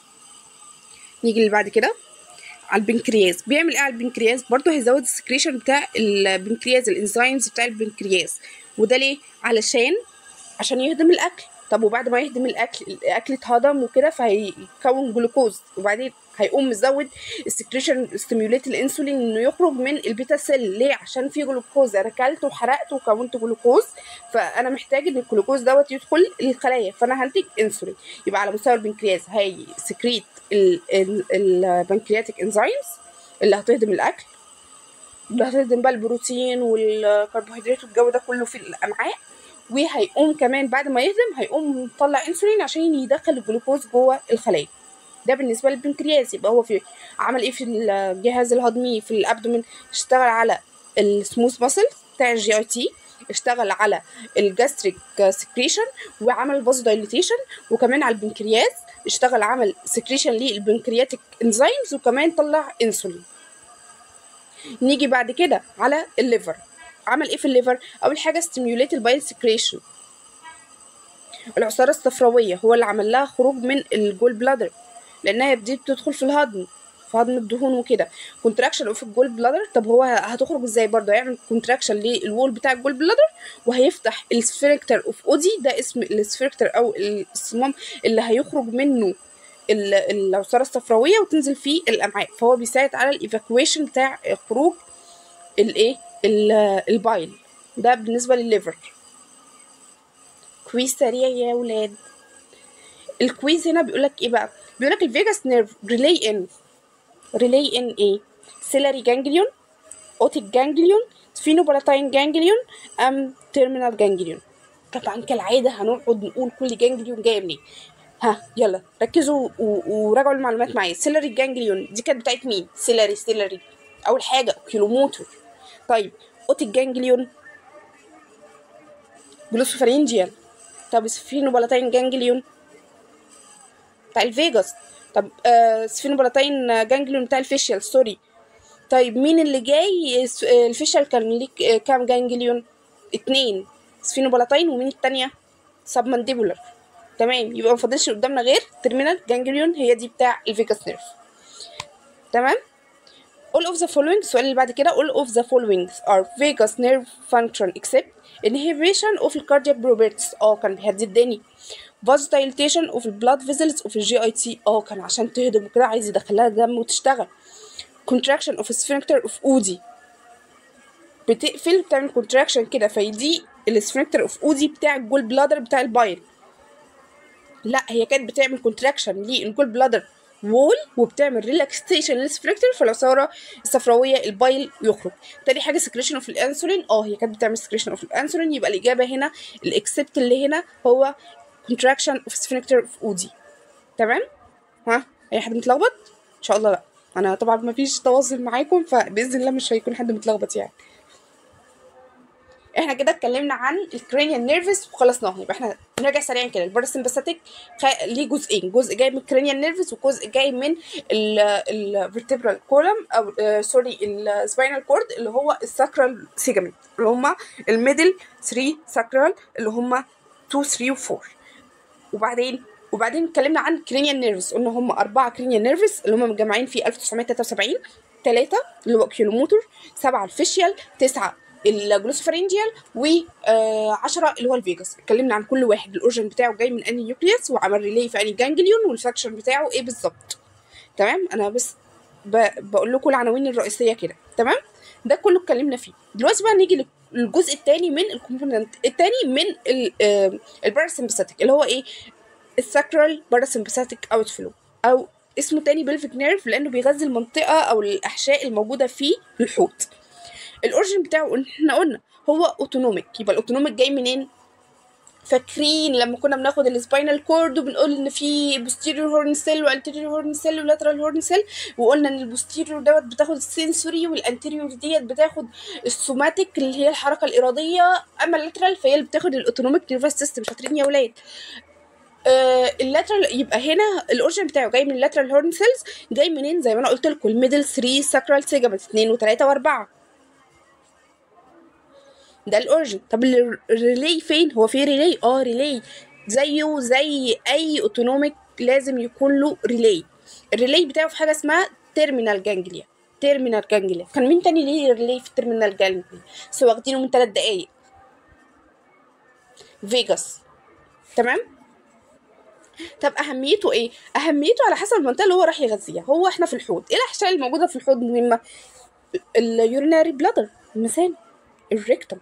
نيجي اللي بعد كده على البنكرياس بيعمل ايه على البنكرياس برضه هيزود السكريشن بتاع البنكرياس الانزيمز بتاع البنكرياس وده ليه علشان عشان يهضم الاكل طب وبعد ما يهضم الاكل الاكل اتهضم وكده فهيكون جلوكوز وبعدين هيقوم مزود السكريشن ستيميوليت الانسولين انه يخرج من البيتا سيل ليه عشان في جلوكوز انا اكلت وحرقت وكونت جلوكوز فانا محتاج ان الجلوكوز دوت يدخل الخلايا فانا هنتج انسولين يبقى على مستوى البنكرياس هي سكريت البنكرياتيك انزيمز اللي هتهضم الاكل اللي هتهضم بقى البروتين والكربوهيدرات والجو ده كله في الامعاء وهيقوم كمان بعد ما يهضم هيقوم مطلع انسولين عشان يدخل الجلوكوز جوه الخلايا ده بالنسبه للبنكرياس يبقى هو في عمل ايه في الجهاز الهضمي في الابدومين اشتغل على السموث ماسل بتاع الجي اي تي اشتغل على الجاستريك سكريشن وعمل فازو دايليتيشن وكمان على البنكرياس اشتغل عمل سكريشن للبنكرياتيك انزيمز وكمان طلع انسولين نيجي بعد كده على الليفر عمل ايه في الليفر اول حاجه ستيميوليت البايل سكريشن العصاره الصفراويه هو اللي عمل لها خروج من الجول بلادر لانها دي بتدخل في الهضم في هضم الدهون وكده كونتراكشن اوف الجول بلادر طب هو هتخرج ازاي برضه هيعمل كونتراكشن للوول بتاع الجول بلادر وهيفتح السفنكتر اوف اودي ده اسم السفنكتر او الصمام اللي هيخرج منه ال- العصاره الصفراويه وتنزل فيه الامعاء فهو بيساعد على الايفاكويشن بتاع خروج الايه ال- البايل ده بالنسبه للليفر كويس سريع يا ولاد الكويز هنا بيقول لك ايه بقى بيقول لك الفيجاس نيرف ريلي ان ريلي ان ايه سيلاري جانجليون اوتيك جانجليون سفينوبالاتاين جانجليون ام تيرمينال جانجليون طبعا كالعاده هنقعد نقول كل جانجليون جايه منين ها يلا ركزوا و- وراجعوا المعلومات معايا سيلاري جانجليون دي كانت بتاعت مين سيلاري سيلاري اول حاجه كيلومتر طيب اوتيك جانجليون جلوسوفرينجيال طب سفينوبالاتاين جانجليون بتاع الفيجاس طب آه سفينوبالاتاين جانجليون بتاع الفيشيال سوري طيب مين اللي جاي س- آه، الفيشيال كان ليك آه، كام جانجليون اتنين سفينوبالاتاين ومين التانية سبمانديبولار تمام يبقى مفضلش قدامنا غير ترمينال جانجليون هي دي بتاع الفيجاس نيرف تمام all of the following السؤال اللي بعد كده all of the following are vagus nerve function except inhibition of the cardiac properties اه كان بيهدي الدني vasodilatation of the blood vessels of the GIT اه كان عشان تهضم وكده عايز يدخلها دم وتشتغل contraction of the sphincter of أودي بتقفل بتعمل contraction كده فدي السفنكتر اوف أودي بتاع الجول بلادر بتاع البايل لا هي كانت بتعمل كونتراكشن للجول بلادر وول وبتعمل ريلاكسيشن للسفنكتر فالعصاره الصفراويه البايل يخرج تاني حاجه سكريشن اوف الانسولين اه هي كانت بتعمل سكريشن اوف الانسولين يبقى الاجابه هنا الاكسبت اللي هنا هو كونتراكشن اوف سفنكتر اوف اودي تمام ها اي حد متلخبط ان شاء الله لا انا طبعا ما فيش تواصل معاكم فباذن الله مش هيكون حد متلخبط يعني احنا كده اتكلمنا عن الكرينيال نيرفز وخلصناها يبقى احنا نرجع سريعا كده الباراسمباثيك خ... ليه جزئين جزء جاي من الكرينيال نيرفز وجزء جاي من الفرتبرال كولم او آه سوري السباينال كورد اللي هو الساكرال سيجمنت اللي هم الميدل 3 ساكرال اللي هم 2 3 و 4 وبعدين وبعدين اتكلمنا عن كرينيال نيرفز قلنا هم أربعة كرينيال نيرفز اللي هم متجمعين في 1973 ثلاثة اللي هو كيلوموتر سبعة الفيشيال تسعة الجلوسوفرينجيال و10 اللي هو الفيجاس اتكلمنا عن كل واحد الاورجن بتاعه جاي من اني نيوكليوس وعمل ريلي في اني جانجليون والفاكشن بتاعه ايه بالظبط تمام انا بس ب... بقول لكم العناوين الرئيسيه كده تمام ده كله اتكلمنا فيه دلوقتي بقى نيجي للجزء الثاني من الكومبوننت الثاني من الباراسمباثيك اللي هو ايه الساكرال باراسمباثيك اوت فلو او اسمه تاني بلفيك نيرف لانه بيغذي المنطقه او الاحشاء الموجوده في الحوض الاوريجن بتاعه احنا قلنا هو اوتونوميك يبقى الاوتونوميك جاي منين فاكرين لما كنا بناخد السباينال كورد وبنقول ان في بوستيريور هورن سيل والانتيريور هورن سيل ولاترال هورن سيل وقلنا ان البوستيريور دوت بتاخد السنسوري والانتيريور ديت بتاخد السوماتيك اللي هي الحركه الاراديه اما اللاترال فهي اللي بتاخد الاوتونوميك نيرفس سيستم شاطرين يا ولاد آه اللاترال يبقى هنا الاورجن بتاعه جاي من اللاترال هورن سيلز جاي منين زي ما انا قلت لكم الميدل 3 ساكرال سيجمنت 2 و3 و4 ده الاورجن طب الريلي فين هو في ريلي اه ريلي زيه زي اي اوتونوميك لازم يكون له ريلي الريلي بتاعه في حاجه اسمها تيرمينال جانجليا تيرمينال جانجليا كان مين تاني ليه ريلي في التيرمينال جانجليا بس واخدينه من 3 دقايق فيجاس تمام طب اهميته ايه اهميته على حسب المنطقه اللي هو راح يغذيها هو احنا في الحوض ايه الاحشاء الموجوده في الحوض مهمه اليوريناري بلادر مثال الريكتوم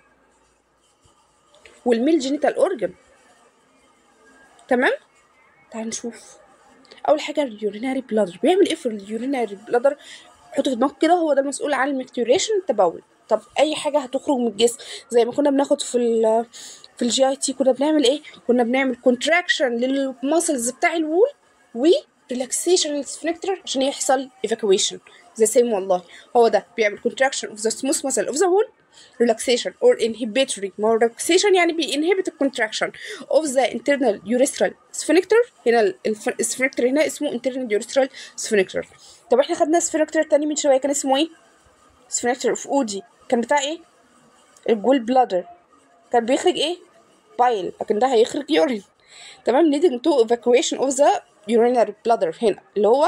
والميل جينيتال اورجن تمام تعال نشوف اول حاجه اليوريناري بلادر بيعمل ايه في اليوريناري بلادر حطه في دماغك كده هو ده المسؤول عن المكتوريشن التبول طب اي حاجه هتخرج من الجسم زي ما كنا بناخد في ال في الجي اي تي كنا بنعمل ايه كنا بنعمل كونتراكشن للماسلز بتاع الوول و ريلاكسيشن للسفنكتر عشان يحصل ايفاكويشن زي سيم والله هو ده بيعمل contraction of the smooth muscle of the wall relaxation or inhibitory ما relaxation يعني بينهبت الكونتراكشن of the internal urethral sphincter هنا السفنكتر هنا اسمه internal urethral sphincter طب احنا خدنا سفنكتر تاني من شويه كان اسمه ايه sphincter of اودي كان بتاع ايه الجول بلادر كان بيخرج ايه بايل لكن ده هيخرج يورين تمام leading to evacuation of the urinary bladder هنا اللي هو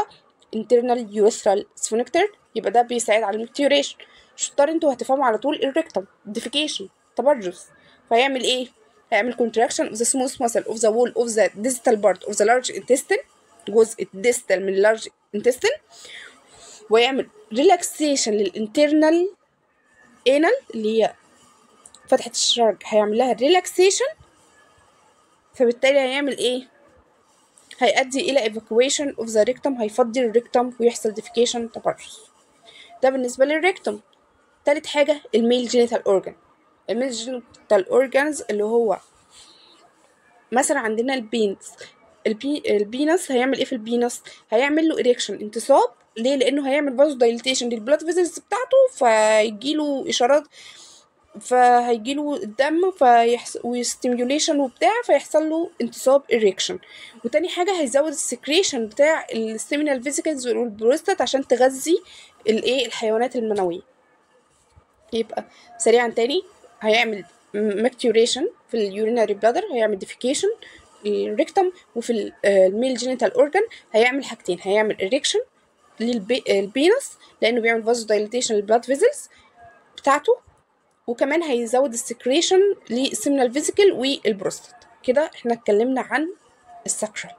internal urethral sphincter يبقى ده بيساعد على المكتيوريشن شطار انتوا هتفهموا على طول الريكتم defecation تبرز فيعمل ايه هيعمل contraction of the smooth muscle of the wall of the distal part of the large intestine جزء distal من large intestine ويعمل relaxation للinternal anal اللي هي فتحة الشرج هيعمل لها relaxation فبالتالي هيعمل ايه هيؤدي الى evacuation of the rectum هيفضي الريكتم ويحصل defecation تبرز ده بالنسبة للريكتم تالت حاجة الميل جينيتال اورجان الميل جينيتال اورجانز اللي هو مثلا عندنا البينس البي... البينس هيعمل ايه في البينس هيعمل له اريكشن انتصاب ليه لانه هيعمل فازو دايليتيشن للبلاد فيزلز بتاعته فيجيله اشارات فهيجيله الدم فيحصل وستيميوليشن وبتاع فيحصل له انتصاب اريكشن وتاني حاجه هيزود السكريشن بتاع الستيمينال فيزيكلز والبروستات عشان تغذي الايه الحيوانات المنويه يبقى سريعا تاني هيعمل ماكتوريشن في اليوريناري بلادر هيعمل ديفيكيشن الريكتم وفي الميل جينيتال اورجان هيعمل حاجتين هيعمل اريكشن للبينس لانه بيعمل فازو دايليتيشن للبلاد فيزلز بتاعته وكمان هيزود السكريشن للسيمنال فيزيكل والبروستات كده احنا اتكلمنا عن السكرال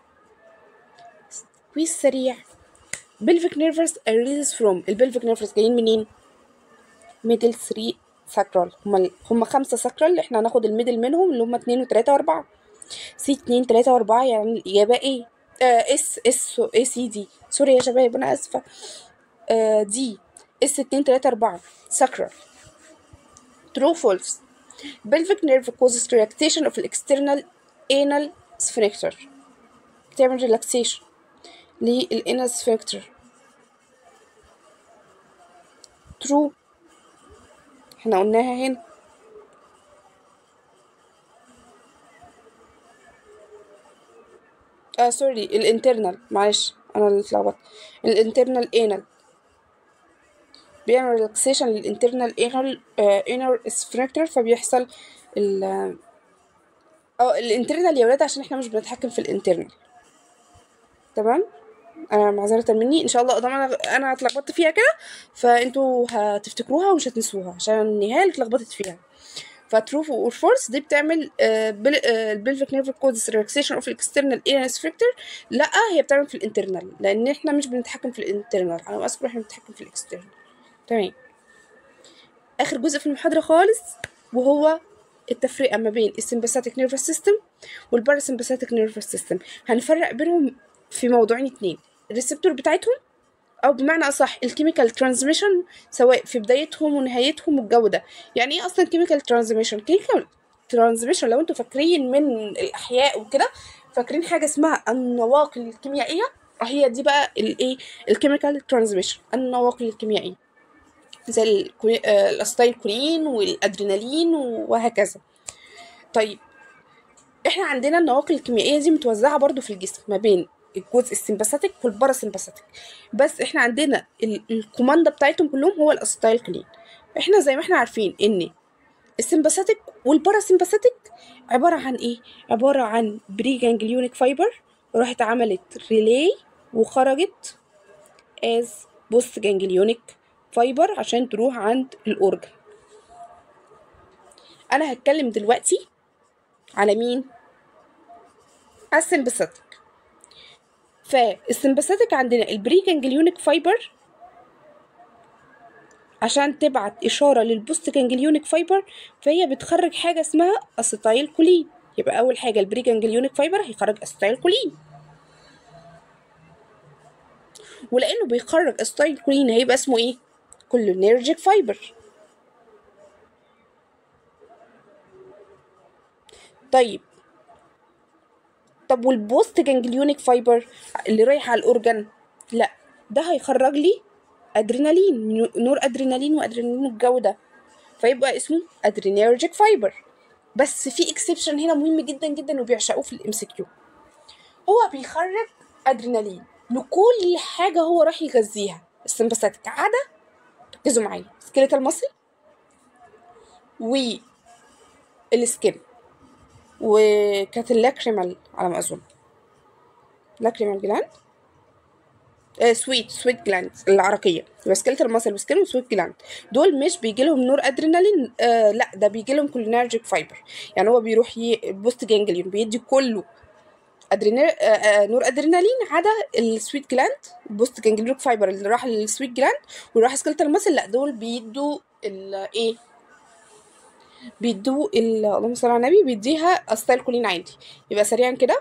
كويس سريع pelvic nervous arises from البلفيك nervous جايين منين ميدل 3 ساكرال هما هما خمسة ساكرال اللي احنا هناخد الميدل منهم اللي هما اتنين وتلاتة واربعة سي اتنين تلاتة واربعة يعني الإجابة ايه آه اس اس اي سي دي سوري يا شباب أنا آسفة آه دي اس اتنين تلاتة أربعة ساكرال true false pelvic nerve causes relaxation of the external anal sphincter بتعمل relaxation للانال sphincter true احنا قلناها هنا اه سوري الانترنال معلش انا اللي اتلخبطت الانترنال انال بيعمل ريلاكسيشن للانترنال انال انر سفنكتر فبيحصل ال اه الانترنال يا ولاد عشان احنا مش بنتحكم في الانترنال تمام انا معذره مني ان شاء الله طبعا انا انا اتلخبطت فيها كده فانتوا هتفتكروها ومش هتنسوها عشان النهايه اللي اتلخبطت فيها فترو اور فورس دي بتعمل البلفيك نيرف كودز ريلاكسيشن اوف الاكسترنال ايرن سفنكتر لا هي بتعمل في الانترنال لان احنا مش بنتحكم في الانترنال على ما اذكر احنا بنتحكم في الاكسترنال تمام اخر جزء في المحاضره خالص وهو التفرقه ما بين السمباثيك نيرفس سيستم والباراسمباثيك نيرفس سيستم هنفرق بينهم في موضوعين اتنين الريسبتور بتاعتهم او بمعنى اصح الكيميكال ترانسميشن سواء في بدايتهم ونهايتهم والجو ده يعني ايه اصلا كيميكال ترانسميشن كيميكال ترانسميشن لو انتوا فاكرين من الاحياء وكده فاكرين حاجه اسمها النواقل الكيميائيه هي دي بقى الايه الكيميكال ترانسميشن النواقل الكيميائيه زي الاسيتايل كولين والادرينالين وهكذا طيب احنا عندنا النواقل الكيميائيه دي متوزعه برضو في الجسم ما بين الجزء السمباثيك والباراسمباثيك بس احنا عندنا الكوماندا بتاعتهم كلهم هو الاسيتايل كولين احنا زي ما احنا عارفين ان السمباثيك والباراسمباثيك عباره عن ايه عباره عن بري جانجليونيك فايبر راحت عملت ريلاي وخرجت از بوست جانجليونيك فايبر عشان تروح عند الاورجن انا هتكلم دلوقتي على مين السمباثيك فالسمباثيك عندنا البري جانجليونيك فايبر عشان تبعت إشارة للبوست جانجليونيك فايبر فهي بتخرج حاجة اسمها أسيتايل كولين يبقى أول حاجة البري جانجليونيك فايبر هيخرج أسيتايل كولين ولأنه بيخرج أسيتايل كولين هيبقى اسمه إيه؟ كولينيرجيك فايبر طيب طب والبوست جانجليونيك فايبر اللي رايح على الاورجن لا ده هيخرج لي ادرينالين نور ادرينالين وادرينالين الجو ده فيبقى اسمه ادرينيرجيك فايبر بس في اكسبشن هنا مهم جدا جدا وبيعشقوه في الام سي كيو هو بيخرج ادرينالين لكل حاجه هو راح يغذيها السمباثيك عدا ركزوا معايا سكيليتال ماسل والسكين وكانت اللاكريمال على ما اظن لاكريمال جلاند سويت سويت جلاند العرقيه يبقى سكيلتال ماسل وسكين وسويت جلاند دول مش بيجي لهم نور ادرينالين آه لا ده بيجي لهم كولينرجيك فايبر يعني هو بيروح ي... البوست جانجليون بيدي كله أدرينال آه آه نور ادرينالين عدا السويت جلاند البوست جانجليونيك فايبر اللي راح للسويت جلاند وراح سكيلتال ماسل لا دول بيدوا الايه بيدوا ال- اللهم صل على النبي بيديها استايل كولين عادي يبقى سريعا كده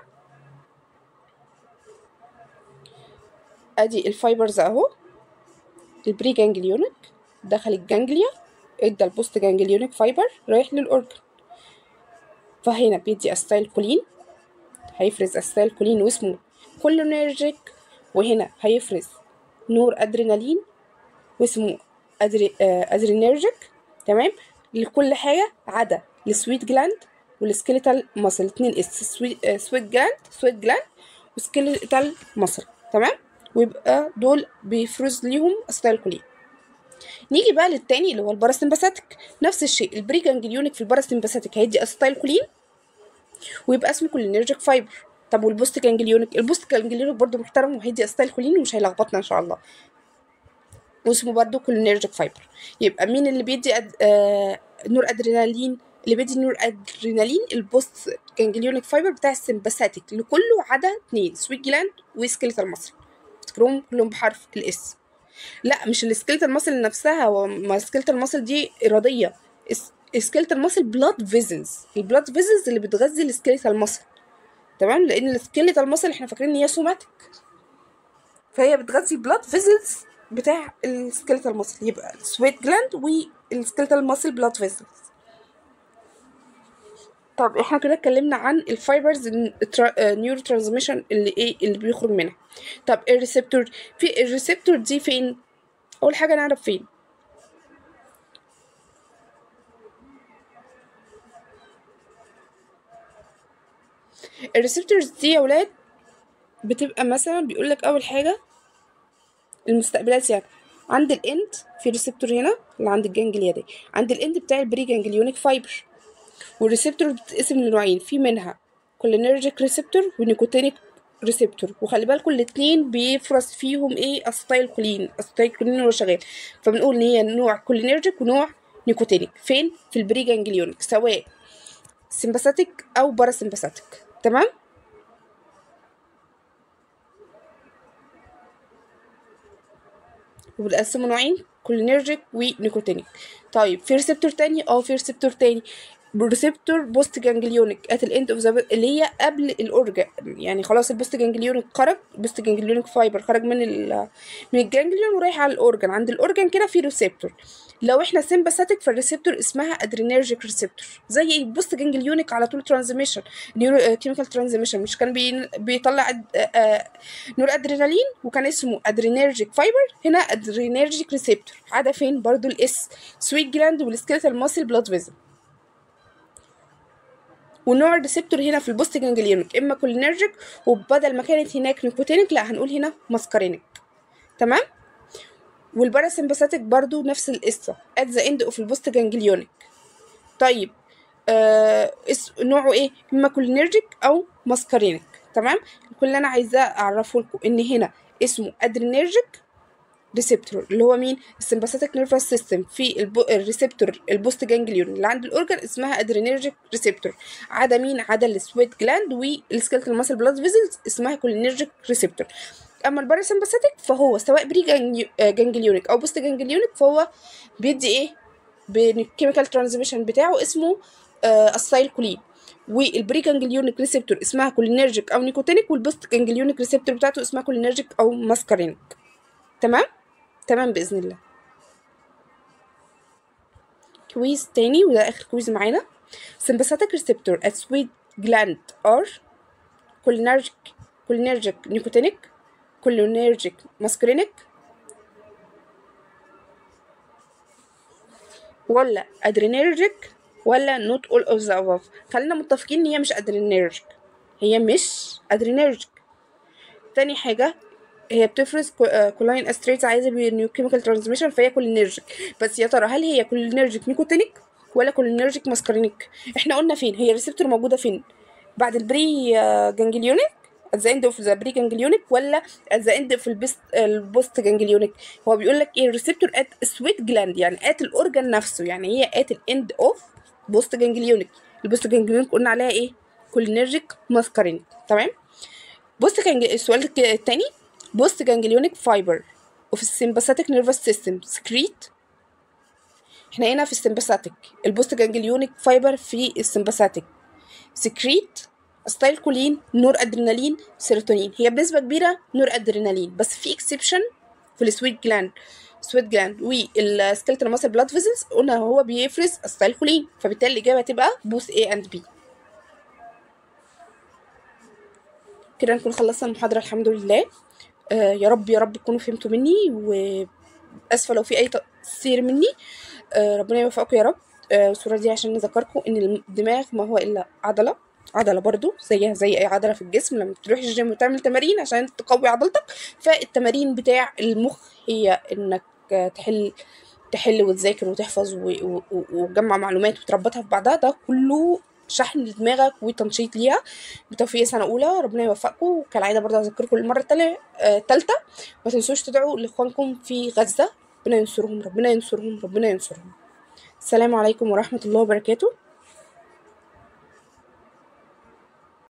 ادي الفايبرز اهو البري جانجليونيك دخل الجانجليا ادى البوست جانجليونيك فايبر رايح للاورجن فهنا بيدي استايل كولين هيفرز استايل كولين واسمه كولينرجيك وهنا هيفرز نور ادرينالين واسمه أدري... آه، ادرينرجيك تمام لكل حاجه عدا السويت جلاند والسكيليتال ماسل اتنين اس سويت, آه، سويت جلاند سويت جلاند وسكيليتال ماسل تمام ويبقى دول بيفرز ليهم استايل كولين نيجي بقى للتاني اللي هو الباراسمباثيك نفس الشيء البري جانجليونيك في الباراسمباثيك هيدي استايل كولين ويبقى اسمه كولينرجيك فايبر طب والبوست جانجليونيك البوست جانجليونيك برضو محترم وهيدي استايل كولين ومش هيلخبطنا ان شاء الله واسمه برضو كولينرجيك فايبر يبقى مين اللي بيدي أد... آه... نور ادرينالين اللي بيدي نور ادرينالين البوست جانجليونيك فايبر بتاع السمباثيك لكله عدا اتنين سويت جلاند وسكيلتال ماسل افتكروهم كلهم بحرف الاس لا مش السكيلتال ماسل نفسها هو ما السكيلتال ماسل دي اراديه السكيلتال ماسل بلاد فيزلز البلاد فيزلز اللي بتغذي السكيلتال ماسل تمام لان السكيلتال ماسل احنا فاكرين ان هي سوماتيك فهي بتغذي البلاد فيزلز بتاع السكيلتال ماسل يبقى السويت جلاند والسكيلتال ماسل بلاد فيزلز طب احنا كده اتكلمنا عن الفايبرز نيورو ترانسميشن اللي ايه اللي بيخرج منها طب الريسبتور في الريسبتور دي فين اول حاجه نعرف فين الريسبتورز دي يا ولاد بتبقى مثلا بيقول لك اول حاجه المستقبلات يعني عند الاند في ريسبتور هنا اللي عند الجانجليا دي عند الاند بتاع البري جانجليونيك فايبر والريسبتور بتتقسم لنوعين في منها كولينرجيك ريسبتور ونيكوتينيك ريسبتور وخلي بالكم الاتنين بيفرز فيهم ايه استايل كولين استايل كولين هو شغال فبنقول ان هي نوع كولينرجيك ونوع نيكوتينيك فين في البري جانجليونيك سواء سمباثيك او باراسمباثيك تمام وبنقسمه نوعين كولينرجيك ونيكوتينيك طيب في ريسبتور تاني اه في ريسبتور تاني ريسبتور بوست جانجليونيك ات الاند اوف ذا اللي هي قبل الاورجا يعني خلاص البوست جانجليونيك خرج البوست جانجليونيك فايبر خرج من ال من الجانجليون ورايح على الاورجن عند الاورجن كده في ريسبتور لو احنا سمباثيك فالريسبتور اسمها ادرينرجيك ريسبتور زي البوست جانجليونيك على طول ترانزميشن نيورو كيميكال ترانزميشن مش كان بي بيطلع أد... آه نور ادرينالين وكان اسمه ادرينرجيك فايبر هنا ادرينرجيك ريسبتور عدا فين برضو الاس سويت جلاند والسكيلتال ماسل بلاد فيزل ونوع الريسبتور هنا في البوست جانجليونيك اما كولينرجيك وبدل ما كانت هناك نيكوتينيك لا هنقول هنا ماسكارينيك تمام والباراسمباثيك برضو نفس القصه at the end of البوست جانجليونيك طيب آه اس نوعه ايه اما كولينرجيك او ماسكارينيك تمام كل اللي انا عايزاه اعرفه لكم ان هنا اسمه ادرينرجيك ريسبتور اللي هو مين السمباثيك نيرفس سيستم في البو... الريسبتور البوست جانجليون اللي عند الاورجن اسمها ادرينرجيك ريسبتور عدا مين عدا السويت جلاند والسكيلتال ماسل بلاد فيزلز اسمها كولينرجيك ريسبتور اما الباراسمباثيك فهو سواء بري جانجليونيك او بوست جانجليونيك فهو بيدي ايه بالكيميكال ترانزميشن بتاعه اسمه آه السايل كولين والبري جانجليونيك ريسبتور اسمها كولينرجيك او نيكوتينيك والبوست جانجليونيك ريسبتور بتاعته اسمها كولينرجيك او ماسكارينيك تمام تمام باذن الله كويز تاني وده اخر كويز معانا sympathetic receptor at sweet gland are cholinergic cholinergic nicotinic cholinergic muscarinic ولا adrenergic ولا not all of the above خلينا متفقين ان هي مش adrenergic هي مش adrenergic تاني حاجة هي بتفرز كولاين استريتس عايزه بنيو كيميكال ترانسميشن فهي كولينرجيك بس يا ترى هل هي كولينرجيك نيكوتينيك ولا كولينرجيك ماسكارينيك احنا قلنا فين هي الريسبتور موجوده فين بعد البري جانجليونيك at the end of the pre-ganglionic ولا at the end of البست البوست ganglionic هو بيقول لك ايه الريسبتور at sweat gland يعني at الاورجن نفسه يعني هي at الاند اوف بوست ganglionic البوست ganglionic قلنا عليها ايه cholinergic muscarinic تمام بوست كان السؤال التاني بوست ganglionic fiber of sympathetic nervous system secrete احنا هنا في السمباثيك البوست جانجليونيك فايبر في السمباثيك سكريت ستايل كولين نور ادرينالين سيروتونين هي بنسبه كبيره نور ادرينالين بس في اكسبشن في السويت جلاند سويت جلاند والسكيلتال ماسل بلاد فيزلز قلنا هو بيفرز ستايل كولين فبالتالي الاجابه هتبقى بوث A اند B كده نكون خلصنا المحاضره الحمد لله آه يا رب يا رب تكونوا فهمتوا مني واسفه لو في اي تقصير مني آه ربنا يوفقكم يا رب آه الصورة دي عشان نذكركم ان الدماغ ما هو الا عضلة عضلة برضو زيها زي اي عضلة في الجسم لما تروح الجيم وتعمل تمارين عشان تقوي عضلتك فالتمارين بتاع المخ هي انك تحل تحل وتذاكر وتحفظ وتجمع معلومات وتربطها في بعضها ده كله شحن لدماغك وتنشيط ليها بتوفيق سنة أولى ربنا يوفقكم وكالعادة برضه أذكركم المرة التالتة ما تنسوش تدعوا لإخوانكم في غزة ربنا ينصرهم ربنا ينصرهم ربنا ينصرهم السلام عليكم ورحمة الله وبركاته